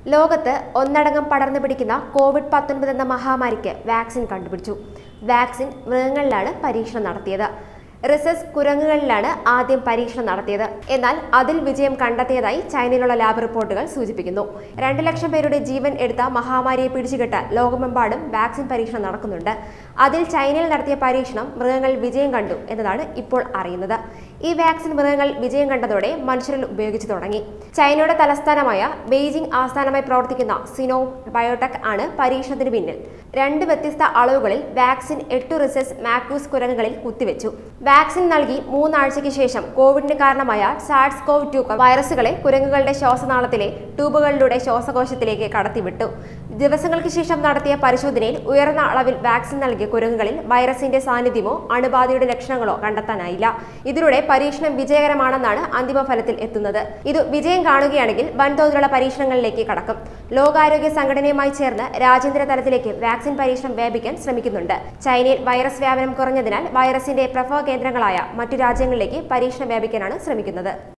ലോകത്ത് ഒന്നടങ്കം പടർന്നു പിടിക്കുന്ന കോവിഡ് പത്തൊൻപത് എന്ന മഹാമാരിക്ക് വാക്സിൻ കണ്ടുപിടിച്ചു വാക്സിൻ മൃഗങ്ങളിലാണ് പരീക്ഷണം നടത്തിയത് റിസസ് കുരങ്ങുകളിലാണ് ആദ്യം പരീക്ഷണം നടത്തിയത് എന്നാൽ അതിൽ വിജയം കണ്ടെത്തിയതായി ചൈനയിലുള്ള ലാബ് റിപ്പോർട്ടുകൾ സൂചിപ്പിക്കുന്നു രണ്ട് ലക്ഷം പേരുടെ ജീവൻ എടുത്ത മഹാമാരിയെ പിടിച്ചുകെട്ടാൻ ലോകമെമ്പാടും വാക്സിൻ പരീക്ഷണം നടക്കുന്നുണ്ട് അതിൽ ചൈനയിൽ നടത്തിയ പരീക്ഷണം മൃഗങ്ങളിൽ വിജയം കണ്ടു എന്നതാണ് ഇപ്പോൾ അറിയുന്നത് ഈ വാക്സിൻ മൃഗങ്ങൾ വിജയം കണ്ടതോടെ മനുഷ്യരിൽ ഉപയോഗിച്ചു തുടങ്ങി ചൈനയുടെ തലസ്ഥാനമായ ബെയ്ജിംഗ് ആസ്ഥാനമായി പ്രവർത്തിക്കുന്ന സിനോ ബയോടെക് ആണ് പരീക്ഷണത്തിന് പിന്നിൽ രണ്ട് വ്യത്യസ്ത അളവുകളിൽ വാക്സിൻ എട്ട് റിസസ് മാക്യൂസ് കുരങ്ങുകളിൽ കുത്തിവെച്ചു വാക്സിൻ നൽകി മൂന്നാഴ്ചയ്ക്ക് ശേഷം കോവിഡിന് കാരണമായ സാർസ് കോവ് ടു വൈറസുകളെ കുരങ്ങുകളുടെ ശ്വാസനാളത്തിലെ ട്യൂബുകളിലൂടെ ശ്വാസകോശത്തിലേക്ക് കടത്തിവിട്ടു ദിവസങ്ങൾക്ക് ശേഷം നടത്തിയ പരിശോധനയിൽ ഉയർന്ന അളവിൽ വാക്സിൻ നൽകിയ കുരങ്ങുകളിൽ വൈറസിന്റെ സാന്നിധ്യമോ അണുബാധയുടെ ലക്ഷണങ്ങളോ കണ്ടെത്താനായില്ല ഇതിലൂടെ പരീക്ഷണം വിജയകരമാണെന്നാണ് അന്തിമ ഫലത്തിൽ എത്തുന്നത് ഇത് വിജയം കാണുകയാണെങ്കിൽ വൻതോതിലുള്ള പരീക്ഷണങ്ങളിലേക്ക് കടക്കും ലോകാരോഗ്യ സംഘടനയുമായി ചേർന്ന് രാജ്യാന്തര തലത്തിലേക്ക് വാക്സിൻ പരീക്ഷണം വ്യാപിക്കാൻ ശ്രമിക്കുന്നുണ്ട് ചൈനയിൽ വൈറസ് വ്യാപനം കുറഞ്ഞതിനാൽ വൈറസിന്റെ പ്രഭവ കേന്ദ്രങ്ങളായ മറ്റു രാജ്യങ്ങളിലേക്ക് പരീക്ഷണം വ്യാപിക്കാനാണ് ശ്രമിക്കുന്നത്